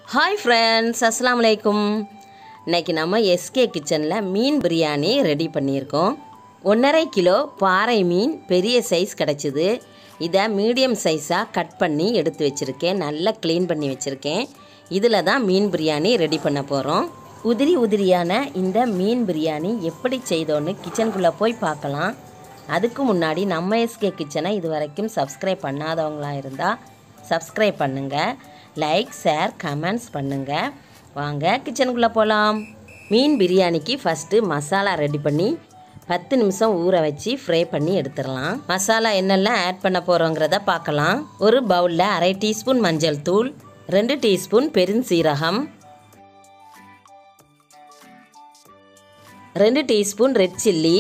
hi friends அஸ்ஸலாமு அலைக்கும் இன்னைக்கு நம்ம எஸ்கே கிச்சனில் மீன் பிரியாணி ரெடி பண்ணியிருக்கோம் ஒன்றரை கிலோ பாறை மீன் பெரிய சைஸ் கிடச்சிது இதை மீடியம் சைஸாக கட் பண்ணி எடுத்து வச்சுருக்கேன் நல்லா க்ளீன் பண்ணி வச்சுருக்கேன் இதில் தான் மீன் பிரியாணி ரெடி பண்ண போகிறோம் உதிரி உதிரியான இந்த மீன் பிரியாணி எப்படி செய்தோன்னு கிச்சனுக்குள்ளே போய் பார்க்கலாம் அதுக்கு முன்னாடி நம்ம எஸ்கே கிச்சனை இது வரைக்கும் சப்ஸ்கிரைப் பண்ணாதவங்களா இருந்தால் சப்ஸ்கிரைப் பண்ணுங்கள் லைக் ஷேர் கமெண்ட்ஸ் பண்ணுங்கள் வாங்க கிச்சனுக்குள்ளே போகலாம் மீன் பிரியாணிக்கு ஃபஸ்ட்டு மசாலா ரெடி பண்ணி பத்து நிமிஷம் ஊற வச்சு ஃப்ரை பண்ணி எடுத்துடலாம் மசாலா என்னெல்லாம் ஆட் பண்ண போகிறோங்கிறத பார்க்கலாம் ஒரு பவுலில் அரை டீஸ்பூன் மஞ்சள் தூள் ரெண்டு டீஸ்பூன் பெருஞ்சீரகம் ரெண்டு டீஸ்பூன் ரெட் சில்லி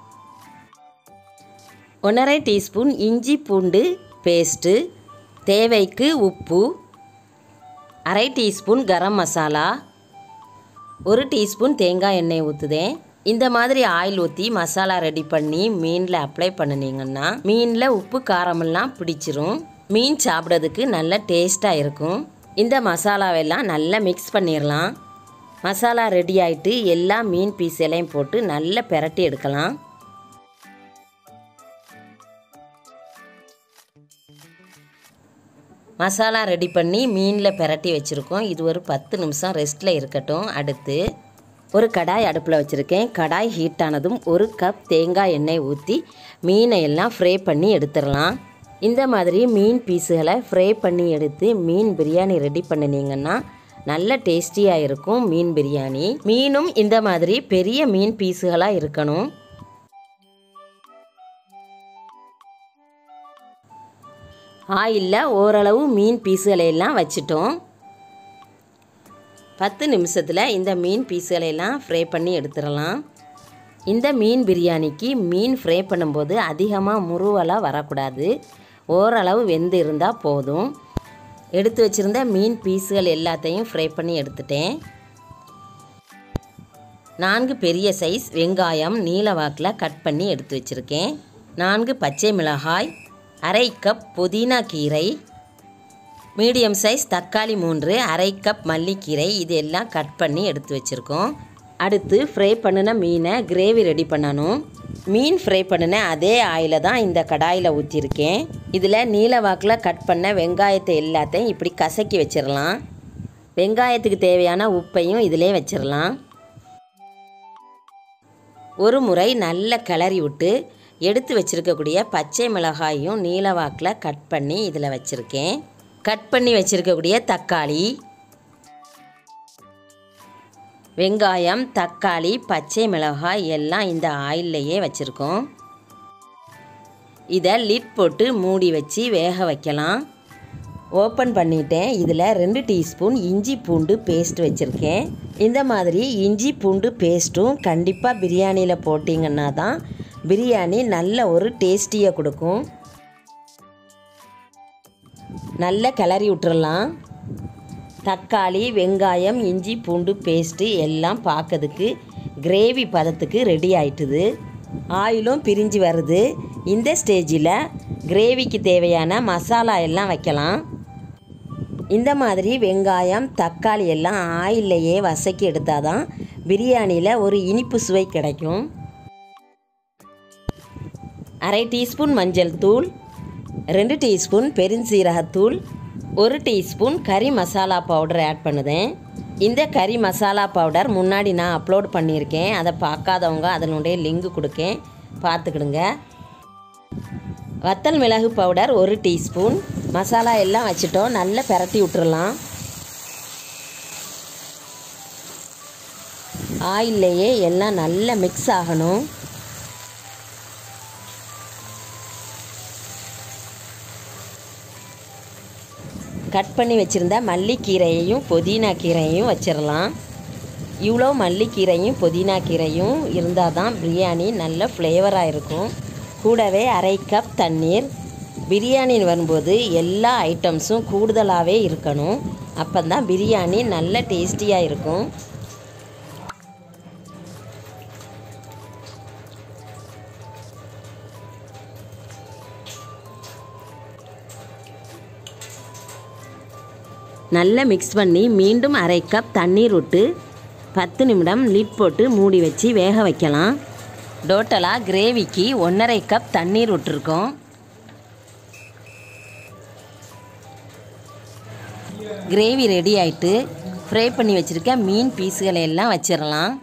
ஒன்றரை டீஸ்பூன் இஞ்சி பூண்டு பேஸ்ட்டு தேவைக்கு உப்பு அரை டீஸ்பூன் கரம் மசாலா ஒரு டீஸ்பூன் தேங்காய் எண்ணெய் ஊற்றுதேன் இந்த மாதிரி ஆயில் ஊற்றி மசாலா ரெடி பண்ணி மீனில் அப்ளை பண்ணினீங்கன்னா மீனில் உப்பு காரமெல்லாம் பிடிச்சிரும் மீன் சாப்பிட்றதுக்கு நல்ல டேஸ்ட்டாக இருக்கும் இந்த மசாலாவெல்லாம் நல்லா மிக்ஸ் பண்ணிடலாம் மசாலா ரெடி ஆயிட்டு எல்லா மீன் பீஸ் எல்லாம் போட்டு நல்லா பெரட்டி எடுக்கலாம் மசாலா ரெடி பண்ணி மீனில் பெரட்டி வச்சுருக்கோம் இது ஒரு பத்து நிமிஷம் ரெஸ்ட்டில் இருக்கட்டும் அடுத்து ஒரு கடாய் அடுப்பில் வச்சுருக்கேன் கடாய் ஹீட் ஆனதும் ஒரு கப் தேங்காய் எண்ணெய் ஊற்றி மீனை எல்லாம் ஃப்ரை பண்ணி எடுத்துடலாம் இந்த மாதிரி மீன் பீஸுகளை ஃப்ரை பண்ணி எடுத்து மீன் பிரியாணி ரெடி பண்ணினீங்கன்னா நல்ல டேஸ்டியாக இருக்கும் மீன் பிரியாணி மீனும் இந்த மாதிரி பெரிய மீன் பீஸுகளாக இருக்கணும் ஆயிலில் ஓரளவு மீன் பீஸுகளை எல்லாம் வச்சிட்டோம் பத்து நிமிஷத்தில் இந்த மீன் பீஸுகளை எல்லாம் ஃப்ரை பண்ணி எடுத்துடலாம் இந்த மீன் பிரியாணிக்கு மீன் ஃப்ரை பண்ணும்போது அதிகமாக முருவலாக வரக்கூடாது ஓரளவு வெந்து இருந்தால் போதும் எடுத்து வச்சுருந்த மீன் பீஸுகள் எல்லாத்தையும் ஃப்ரை பண்ணி எடுத்துட்டேன் நான்கு பெரிய சைஸ் வெங்காயம் நீல வாக்கில் கட் பண்ணி எடுத்து வச்சுருக்கேன் நான்கு பச்சை மிளகாய் அரை கப் புதினா கீரை மீடியம் சைஸ் தக்காளி மூன்று அரை கப் மல்லிக்கீரை இது எல்லாம் கட் பண்ணி எடுத்து வச்சுருக்கோம் அடுத்து ஃப்ரை பண்ணின மீனை கிரேவி ரெடி பண்ணணும் மீன் ஃப்ரை பண்ணின அதே ஆயில தான் இந்த கடாயில் ஊற்றிருக்கேன் இதில் நீல வாக்கில் கட் பண்ண வெங்காயத்தை எல்லாத்தையும் இப்படி கசக்கி வச்சிடலாம் வெங்காயத்துக்கு தேவையான உப்பையும் இதிலே வச்சிடலாம் ஒரு முறை நல்ல கிளறி விட்டு எடுத்து வச்சுருக்கக்கூடிய பச்சை மிளகாயும் நீலவாக்கில் கட் பண்ணி இதில் வச்சுருக்கேன் கட் பண்ணி வச்சுருக்கக்கூடிய தக்காளி வெங்காயம் தக்காளி பச்சை மிளகாய் எல்லாம் இந்த ஆயில்லையே வச்சுருக்கோம் இதை லிட் போட்டு மூடி வச்சு வேக வைக்கலாம் ஓப்பன் பண்ணிட்டேன் இதில் ரெண்டு டீஸ்பூன் இஞ்சி பூண்டு பேஸ்ட் வச்சுருக்கேன் இந்த மாதிரி இஞ்சி பூண்டு பேஸ்ட்டும் கண்டிப்பாக பிரியாணியில் போட்டிங்கன்னா தான் பிரியாணி நல்ல ஒரு டேஸ்டியை கொடுக்கும் நல்ல கிளறி விட்டுறலாம் தக்காளி வெங்காயம் இஞ்சி பூண்டு பேஸ்ட்டு எல்லாம் பார்க்கறதுக்கு கிரேவி பதத்துக்கு ரெடி ஆயிட்டுது ஆயிலும் பிரிஞ்சு வருது இந்த ஸ்டேஜில் கிரேவிக்கு தேவையான மசாலா எல்லாம் வைக்கலாம் இந்த மாதிரி வெங்காயம் தக்காளி எல்லாம் ஆயிலையே வசக்கி எடுத்தால் தான் பிரியாணியில் ஒரு இனிப்பு சுவை கிடைக்கும் அரை டீஸ்பூன் மஞ்சள் தூள் ரெண்டு டீஸ்பூன் பெருஞ்சீரகத்தூள் ஒரு டீஸ்பூன் கறி மசாலா பவுடர் ஆட் பண்ணுதேன் இந்த கறி மசாலா பவுடர் முன்னாடி நான் அப்லோட் பண்ணியிருக்கேன் அதை பார்க்காதவங்க அதனுடைய லிங்க் கொடுக்கேன் பார்த்துக்கிடுங்க வத்தல் மிளகு பவுடர் ஒரு டீஸ்பூன் மசாலா எல்லாம் வச்சுட்டோம் நல்லா பெரட்டி விட்டுறலாம் ஆயில்லையே எல்லாம் நல்லா மிக்ஸ் ஆகணும் கட் பண்ணி வச்சுருந்த மல்லிக்கீரையையும் புதினா கீரையையும் வச்சிடலாம் இவ்வளோ மல்லிக்கீரையும் புதினா கீரையும் இருந்தால் தான் பிரியாணி நல்ல ஃப்ளேவராக இருக்கும் கூடவே அரை கப் தண்ணீர் பிரியாணின்னு வரும்போது எல்லா ஐட்டம்ஸும் கூடுதலாகவே இருக்கணும் அப்போ தான் பிரியாணி நல்ல டேஸ்டியாக இருக்கும் நல்லா மிக்ஸ் பண்ணி மீண்டும் அரை கப் தண்ணீர் விட்டு பத்து நிமிடம் லிட் போட்டு மூடி வச்சு வேக வைக்கலாம் டோட்டலாக கிரேவிக்கு ஒன்றரை கப் தண்ணீர் விட்டுருக்கோம் கிரேவி ரெடி ஆயிட்டு ஃப்ரை பண்ணி வச்சுருக்க மீன் பீஸுகளை எல்லாம் வச்சிடலாம்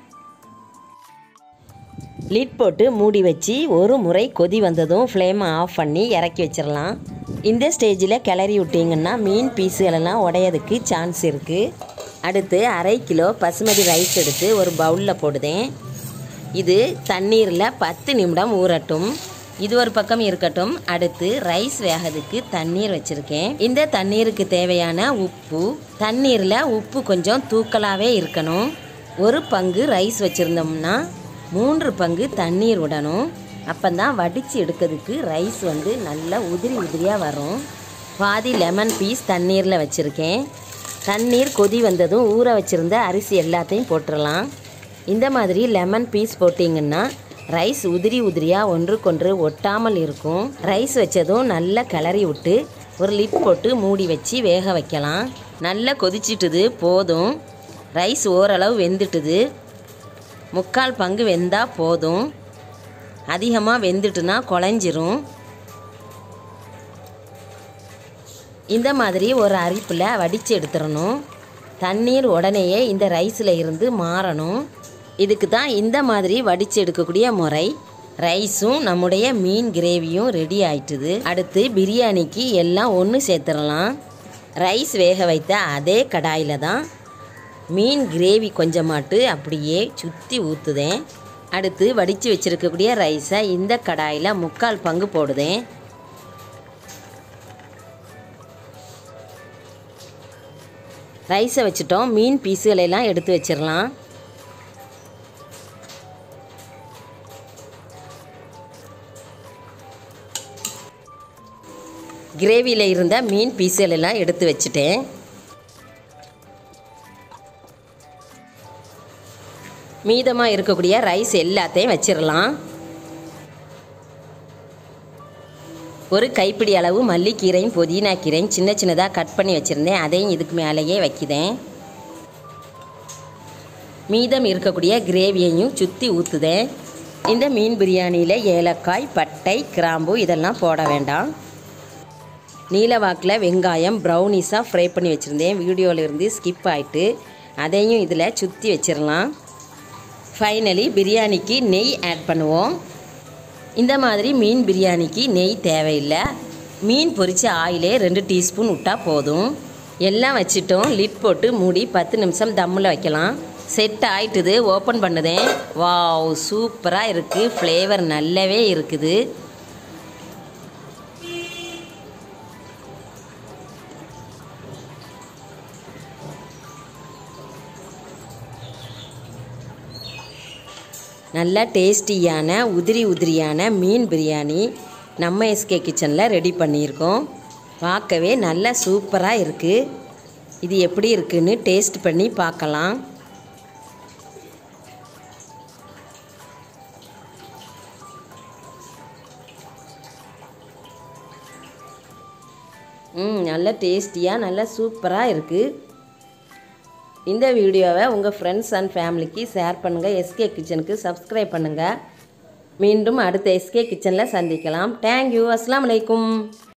லிட் போட்டு மூடி வச்சு ஒரு முறை கொதி வந்ததும் ஃப்ளேமை ஆஃப் பண்ணி இறக்கி வச்சிடலாம் இந்த ஸ்டேஜில் கிளறி விட்டிங்கன்னா மீன் பீஸுகளெல்லாம் உடையதுக்கு சான்ஸ் இருக்குது அடுத்து அரை கிலோ பசுமதி ரைஸ் எடுத்து ஒரு பவுலில் போடுதேன் இது தண்ணீரில் பத்து நிமிடம் ஊறட்டும் இது ஒரு பக்கம் இருக்கட்டும் அடுத்து ரைஸ் வேகதுக்கு தண்ணீர் வச்சுருக்கேன் இந்த தண்ணீருக்கு தேவையான உப்பு தண்ணீரில் உப்பு கொஞ்சம் தூக்கலாகவே இருக்கணும் ஒரு பங்கு ரைஸ் வச்சுருந்தோம்னா மூன்று பங்கு தண்ணீர் விடணும் அப்போந்தான் வடித்து எடுக்கிறதுக்கு ரைஸ் வந்து நல்லா உதிரி உதிரியாக வரும் பாதி லெமன் பீஸ் தண்ணீரில் வச்சுருக்கேன் தண்ணீர் கொதி வந்ததும் ஊற வச்சுருந்த அரிசி எல்லாத்தையும் போட்டுடலாம் இந்த மாதிரி லெமன் பீஸ் போட்டிங்கன்னா ரைஸ் உதிரி உதிரியாக ஒன்றுக்கொன்று ஒட்டாமல் இருக்கும் ரைஸ் வச்சதும் நல்லா கிளறி விட்டு ஒரு லிட் போட்டு மூடி வச்சு வேக வைக்கலாம் நல்லா கொதிச்சிட்டுது போதும் ரைஸ் ஓரளவு வெந்துட்டுது முக்கால் பங்கு வெந்தால் போதும் அதிகமாக வெந்துட்டுனா குழஞ்சிரும் இந்த மாதிரி ஒரு அரிப்பில் வடித்து எடுத்துடணும் தண்ணீர் உடனேயே இந்த ரைஸில் இருந்து மாறணும் இதுக்கு தான் இந்த மாதிரி வடித்து எடுக்கக்கூடிய முறை ரைஸும் நம்முடைய மீன் கிரேவியும் ரெடி ஆயிட்டுது அடுத்து பிரியாணிக்கு எல்லாம் ஒன்று சேர்த்துடலாம் ரைஸ் வேக வைத்த அதே கடாயில் தான் மீன் கிரேவி கொஞ்சமாட்டு அப்படியே சுற்றி ஊற்றுதேன் அடுத்து வடித்து வச்சுருக்கக்கூடிய ரைஸை இந்த கடாயில் முக்கால் பங்கு போடுதேன் ரைஸை வச்சுட்டோம் மீன் பீஸுகளெல்லாம் எடுத்து வச்சிடலாம் கிரேவியில் இருந்த மீன் பீஸுகள் எல்லாம் எடுத்து வச்சுட்டேன் மீதமாக இருக்கக்கூடிய ரைஸ் எல்லாத்தையும் வச்சிடலாம் ஒரு கைப்பிடி அளவு மல்லிக்கீரையும் புதினா கீரையும் சின்ன சின்னதாக கட் பண்ணி வச்சுருந்தேன் அதையும் இதுக்கு மேலேயே வைக்கிதேன் மீதம் இருக்கக்கூடிய கிரேவியையும் சுற்றி ஊற்றுதேன் இந்த மீன் பிரியாணியில் ஏலக்காய் பட்டை கிராம்பு இதெல்லாம் போட வேண்டாம் நீலவாக்கில் வெங்காயம் ப்ரௌனிஸாக ஃப்ரை பண்ணி வச்சுருந்தேன் வீடியோவில் இருந்து ஸ்கிப் ஆகிட்டு அதையும் இதில் சுற்றி வச்சிடலாம் ஃபைனலி பிரியாணிக்கு நெய் ஆட் பண்ணுவோம் இந்த மாதிரி மீன் பிரியாணிக்கு நெய் தேவையில்லை மீன் பொரிச்ச ஆயிலே ரெண்டு டீஸ்பூன் விட்டால் போதும் எல்லாம் வச்சுட்டோம் லிட் போட்டு மூடி பத்து நிமிஷம் தம்மில் வைக்கலாம் செட் ஆயிட்டுது ஓப்பன் பண்ணுதேன் வாவ் சூப்பராக இருக்குது ஃப்ளேவர் நல்லாவே இருக்குது நல்லா டேஸ்டியான உதிரி உதிரியான மீன் பிரியாணி நம்ம எஸ்கே கிச்சனில் ரெடி பண்ணியிருக்கோம் பார்க்கவே நல்லா சூப்பராக இருக்குது இது எப்படி இருக்குன்னு டேஸ்ட் பண்ணி பார்க்கலாம் ம் நல்ல டேஸ்டியாக நல்லா சூப்பராக இருக்குது இந்த வீடியோவை உங்கள் ஃப்ரெண்ட்ஸ் அண்ட் ஃபேமிலிக்கு ஷேர் பண்ணுங்கள் எஸ்கே கிச்சனுக்கு சப்ஸ்கிரைப் பண்ணுங்கள் மீண்டும் அடுத்த எஸ்கே கிச்சனில் சந்திக்கலாம் தேங்க்யூ அஸ்லாம் வலைக்கும்